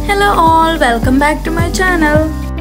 Hello all welcome back to my channel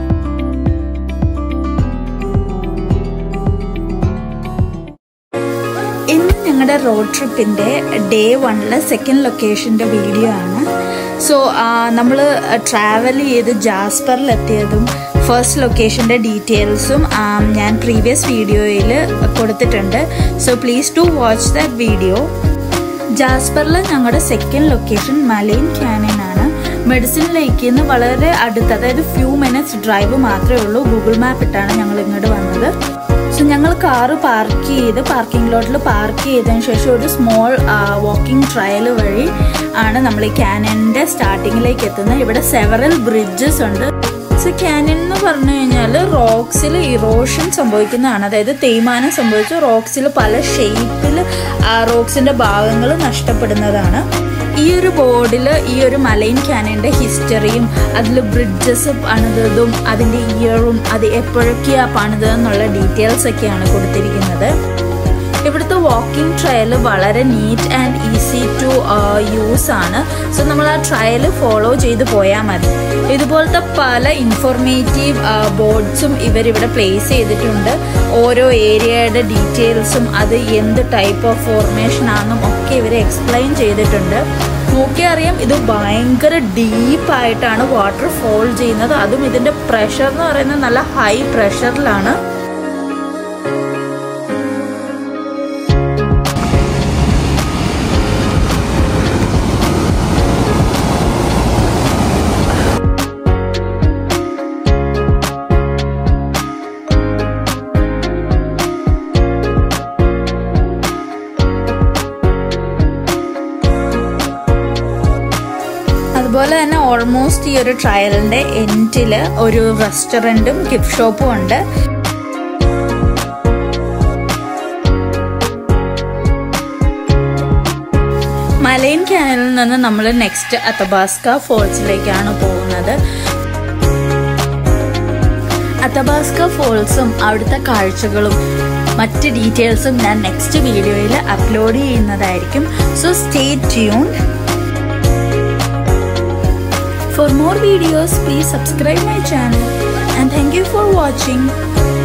ഇന്ന് ഞങ്ങളുടെ road ട്രിപ്പിൻ്റെ ഡേ വണ്ണിലെ സെക്കൻഡ് ലൊക്കേഷൻ്റെ വീഡിയോ ആണ് സോ നമ്മൾ ട്രാവൽ ചെയ്ത് ജാസ്പറിലെത്തിയതും ഫസ്റ്റ് ലൊക്കേഷൻ്റെ ഡീറ്റെയിൽസും ഞാൻ പ്രീവിയസ് വീഡിയോയിൽ കൊടുത്തിട്ടുണ്ട് so please to watch that video ജാസ്പറിൽ ഞങ്ങളുടെ സെക്കൻഡ് ലൊക്കേഷൻ മലൈൻ ക്യാനൻ ആണ് മെഡിസിൻ ലേക്കിൽ നിന്ന് വളരെ അടുത്ത് അതായത് ഫ്യൂ മിനിറ്റ്സ് ഡ്രൈവ് മാത്രമേ ഉള്ളൂ ഗൂഗിൾ മാപ്പ് ഇട്ടാണ് ഞങ്ങൾ ഇങ്ങോട്ട് വന്നത് സോ ഞങ്ങൾ കാറ് പാർക്ക് ചെയ്ത് പാർക്കിംഗ് ലോട്ടിൽ പാർക്ക് ചെയ്തതിന് ശേഷം ഒരു സ്മോൾ വാക്കിംഗ് ട്രയൽ വഴി ആണ് നമ്മൾ ഈ ക്യാനൻ്റെ സ്റ്റാർട്ടിങ്ങിലേക്ക് എത്തുന്നത് ഇവിടെ സെവറൽ ബ്രിഡ്ജസ് ഉണ്ട് സോ ക്യാനൻ എന്ന് പറഞ്ഞു കഴിഞ്ഞാൽ റോക്സിൽ ഇറോഷൻ സംഭവിക്കുന്നതാണ് അതായത് തേയ്മാനം സംഭവിച്ച് റോക്സിൽ പല ഷേപ്പിൽ ആ റോക്സിൻ്റെ ഭാഗങ്ങൾ നഷ്ടപ്പെടുന്നതാണ് ഈ ഒരു ബോർഡിൽ ഈ ഒരു മലൈൻ ക്യാനൻ്റെ ഹിസ്റ്ററിയും അതിൽ ബ്രിഡ്ജസ് പണിതതും അതിൻ്റെ ഇയറും അത് എപ്പോഴൊക്കെയാണ് പണിതതെന്നുള്ള ഡീറ്റെയിൽസ് ഒക്കെയാണ് കൊടുത്തിരിക്കുന്നത് ഇവിടുത്തെ വാക്കിംഗ് ട്രയൽ വളരെ neat and easy to use ആണ് സോ നമ്മൾ ആ ട്രയൽ ഫോളോ ചെയ്ത് പോയാൽ മതി ഇതുപോലത്തെ പല ഇൻഫോർമേറ്റീവ് ബോർഡ്സും ഇവരിവിടെ പ്ലേസ് ചെയ്തിട്ടുണ്ട് ഓരോ ഏരിയയുടെ ഡീറ്റെയിൽസും അത് എന്ത് ടൈപ്പ് ഓഫ് ഫോർമേഷൻ ആണെന്നും ഒക്കെ ഇവർ എക്സ്പ്ലെയിൻ ചെയ്തിട്ടുണ്ട് നോക്കിയറിയാം ഇത് ഭയങ്കര ഡീപ്പായിട്ടാണ് വാട്ടർ ഫോൾ ചെയ്യുന്നത് അതും ഇതിൻ്റെ പ്രഷർ എന്ന് പറയുന്നത് നല്ല ഹൈ പ്രഷറിലാണ് അതുപോലെ തന്നെ ഓൾമോസ്റ്റ് ഈ ഒരു ട്രയലിന്റെ എൻഡിൽ ഒരു റെസ്റ്റോറൻറ്റും ഗിഫ്റ്റ് ഷോപ്പും ഉണ്ട് മലൈൻ ക്യാനലിൽ നിന്ന് നമ്മൾ നെക്സ്റ്റ് അത്തബാസ്ക ഫോൾസിലേക്കാണ് പോകുന്നത് അത്തബാസ്ക ഫോൾസും അവിടുത്തെ കാഴ്ചകളും മറ്റ് ഡീറ്റെയിൽസും ഞാൻ നെക്സ്റ്റ് വീഡിയോയിൽ അപ്ലോഡ് ചെയ്യുന്നതായിരിക്കും so stay tuned For more videos, please subscribe my channel and thank you for watching.